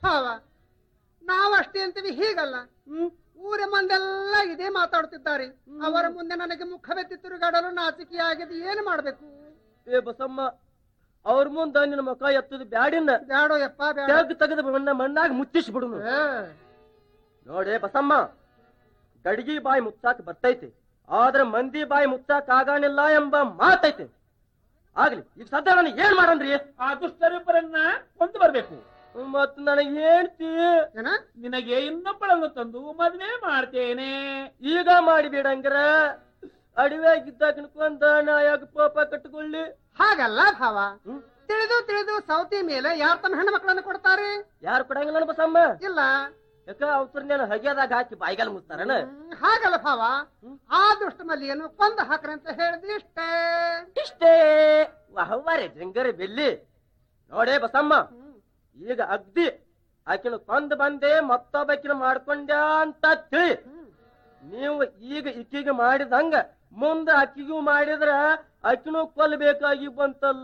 ಭಾವ ನಾವಷ್ಟೇ ಅಂತೀವಿ ಹೀಗಲ್ಲ ಹ್ಮ್ ಊರ ಮಂದೆಲ್ಲ ಇದೇ ಮಾತಾಡುತ್ತಿದ್ದಾರೆ ಅವರ ಮುಂದೆ ನನಗೆ ಮುಖವೆತ್ತಿ ತಿರುಗಾಡಲು ನಾಚಿಕೆಯಾಗಿದೆ ಏನು ಮಾಡ್ಬೇಕು ಏ ಬಸಮ್ಮ ಅವ್ರ ಮುಂದ ನಿನ್ನ ಮುಖ ಎತ್ತದ ಬ್ಯಾಡಿನ ಬ್ಯಾಡೋ ಯಪ್ಪ ಬ್ಯಾಡ ತೆಗ್ ತೆಗೆದು ಮಣ್ಣ ಮಣ್ಣಾಗ ಮುಚ್ಚಿಸಿ ಬಿಡುನು ಏ, ನೋಡೇ ಬಸಮ್ಮ ಗಡಿಗೆ ಬಾಯಿ ಮುಚ್ಚಾಕ ಬರ್ತೈತಿ ಆದ್ರೆ ಮಂದಿ ಬಾಯಿ ಮುಚ್ಚಾಕ ಆಗಾಣಿಲ್ಲ ಎಂಬ ಮಾತೈತಿ ಆಗ್ಲಿ ಈಗ ಸದ್ಯ ನಾನು ಏನ್ ಮಾಡನ್ರಿ ಆ ದುಷ್ಟರಿಬ್ಬರನ್ನ ಕೊಂದು ಬರ್ಬೇಕು ಮತ್ ನನಗೆ ಹೇಳ್ತಿ ಏನ ನಿನಗೆ ಇನ್ನೊಬ್ಬಳನ್ನು ತಂದು ಮದುವೆ ಮಾಡ್ತೇನೆ ಈಗ ಮಾಡಿಬೇಡಂಗ್ರ ಅಡಿವ್ಯಾಗಿದ್ದ ಕಣ್ಕೊಂಡ ನಾ ಯಾಕೆ ಪಾಪ ಕಟ್ಟಿಕೊಳ್ಳಿ ಹಾಗಲ್ಲ ಭಾವ ಹ್ಮ್? ತಿಳಿದು ತಿಳಿದು ಸೌತಿ ಮೇಲೆ ಯಾರು ತಮ್ಮ ಹೆಣ್ಣು ಮಕ್ಕಳನ್ನು ಕೊಡ್ತಾರೆ ಯಾರು ಕೊಡಂಗಿಲ್ಲ ಬಸಮ್ಮ ಇಲ್ಲ ಯಾಕ ಅವ್ರನ್ನೇನು ಹಗೆದಾಗ ಹಾಕಿ ಬಾಯಿಗಾಲ ಮುಚ್ತಾರನ ಹ್ಮ್, ಹಾಗಲ್ಲ ಭಾವ ಹ್ಮ್. ಆ ದುಷ್ಟ ಮಲ್ಲಿಯನ್ನು ಕೊಂದು ಹಾಕ್ರಿ ಅಂತ ಹೇಳಿದ್ವಿ ಇಷ್ಟೇ ಇಷ್ಟೇ ವಹವಾರೆ ಜಂಗರೆ ಬೆಲ್ಲಿ ನೋಡೇ ಬಸಮ್ಮ ಹ್ಮ್. ಈಗ ಅಗ್ದಿ ಆಕಿನ ಕೊಂದ್ ಬಂದೆ ಮತ್ತೊಬ್ಬಕಿನ ಮಾಡ್ಕೊಂಡ್ಯಾ ಅಂತ ತಿಳಿ ಹ್ಮ್. ನೀವು ಈಗ ಇಕ್ಕಿಗೆ ಮಾಡಿದಂಗ ಮುಂದ ಅಕ್ಕಿಗೂ ಮಾಡಿದ್ರ ಅಕ್ಕಿನೂ ಕೊಲ್ಲಬೇಕಾಗಿ ಬಂತಲ್ಲ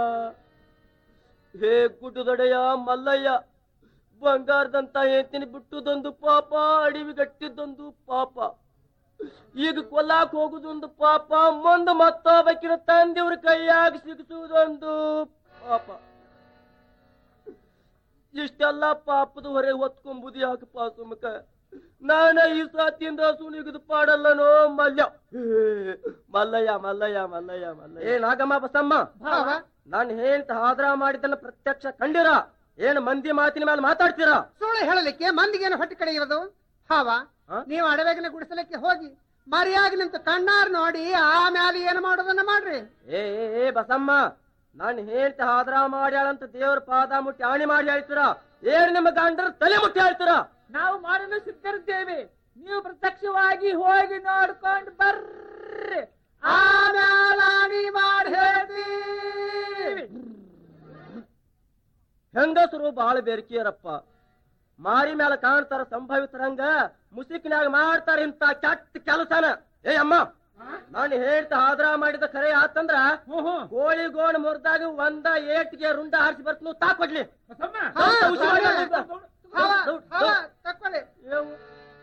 ಹೇ ಗುಡ್ಡದೊಡೆಯ ಮಲ್ಲಯ್ಯ ಬಂಗಾರದಂತ ಹೇಳ್ತೀನಿ ಬಿಟ್ಟುದೊಂದು ಪಾಪ ಅಡಿವಿ ಗಟ್ಟಿದ್ದೊಂದು ಪಾಪ ಈಗ ಕೊಲ್ಲಾಕ್ ಹೋಗುದೊಂದು ಪಾಪ ಮುಂದ ಮತ್ತೊಬ್ಬಕಿನ ತಂದೆಯವ್ರ ಕೈಯಾಗ ಸಿಗಿಸುವುದೊಂದು ಪಾಪ ಇಷ್ಟೆಲ್ಲ ಪಾಪದ ಹೊರೆ ಹೊತ್ಕೊಂಬುದು ಯಾಕಪ್ಪ ಸುಮಕ ನಾನ ಈ ಸಾತಿಯಿಂದ ಸುನಿಗದು ಪಾಡಲ್ಲನೋ ಮಲ್ಯ ಹೇ, ಮಲ್ಲಯ್ಯ ಮಲ್ಲಯ್ಯ ಮಲ್ಲಯ್ಯ ಮಲ್ಲಯ್ಯ ಏ ನಾಗಮ್ಮ ಬಸಮ್ಮ ಭಾವ ನಾನು ಹೇಳ್ತ ಹಾದ್ರ ಮಾಡಿದ್ದನ್ನ ಪ್ರತ್ಯಕ್ಷ ಕಂಡಿರ ಏನ್ ಮಂದಿ ಮಾತಿನ ಮೇಲೆ ಮಾತಾಡ್ತೀರಾ ಸುಳ್ಳು ಹೇಳಲಿಕ್ಕೆ ಮಂದಿಗೇನು ಹೊಟ್ಟೆ ಕಡೆ ಇರೋದು ಭಾವ ಹ? ನೀವು ಅಡವೆಗಿನ ಗುಡಿಸಲಿಕ್ಕೆ ಹೋಗಿ ಮರಿಯಾಗಿ ನಿಂತು ಕಣ್ಣಾರ್ ನೋಡಿ ಆಮ್ಯಾಲೆ ಏನು ಮಾಡೋದನ್ನ ಮಾಡ್ರಿ ಏ ಏ, ಏ ಬಸಮ್ಮ ನಾನು ಹೇಳ್ತ ಹಾದ್ರ ಮಾಡ್ಯಾಳಂತ ದೇವ್ರ ಪಾದ ಮುಟ್ಟಿ ಆಣಿ ಮಾಡಿ ಹೇಳ್ತೀರಾ ಏನ್ ನಿಮ್ಮ ಗಂಡರ ತಲೆ ಮುಟ್ಟಿ ಹೇಳ್ತೀರಾ ನಾವು ಮಾಡಲು ಸಿದ್ಧರಿದ್ದೇವೆ ನೀವು ಪ್ರತ್ಯಕ್ಷವಾಗಿ ಹೋಗಿ ನೋಡ್ಕೊಂಡು ಬರ್ರಿ ಆಮ್ಯಾಲ ಆಣಿ ಮಾಡಿ ಹೇಳ್ತೀವಿ ಹೆಂಗಸರು ಬಾಳ ಬೇರಿಕೆಯರಪ್ಪ ಮಾರಿ ಮ್ಯಾಲ ಕಾಣ್ತಾರ ಸಂಭವಿತರಂಗ ಮುಸುಕಿನಾಗ ಮಾಡ್ತಾರ ಇಂತ ಕೆಟ್ಟ ಕೆಲಸನ ಏ ಅಮ್ಮ ನಾನು ಹೇಳ್ತ ಹಾದ್ರ ಮಾಡಿದ ಖರೆ ಆತಂದ್ರ ಹ್ಞೂ ಹ್ಞೂ ಕೋಳಿ ಗೋಣ ಮುರಿದಾಗ ಒಂದ ಏಟ್ಗೆ ರುಂಡ ಹಾರಿಸಿ ಬರ್ತೀನಿ ತಾ ಕೊಡ್ಲಿ ಬಸಮ್ಮ, ಹಾ, ಹುಷಾರ್ ಭಾವ, ಮಾಡ್ಬೇಕು. ಭಾವ, ದೌಡ್, ಭಾವ, ದೌಡ್. ತಕ್ಕೊಳ್ಳಿ ಏವ್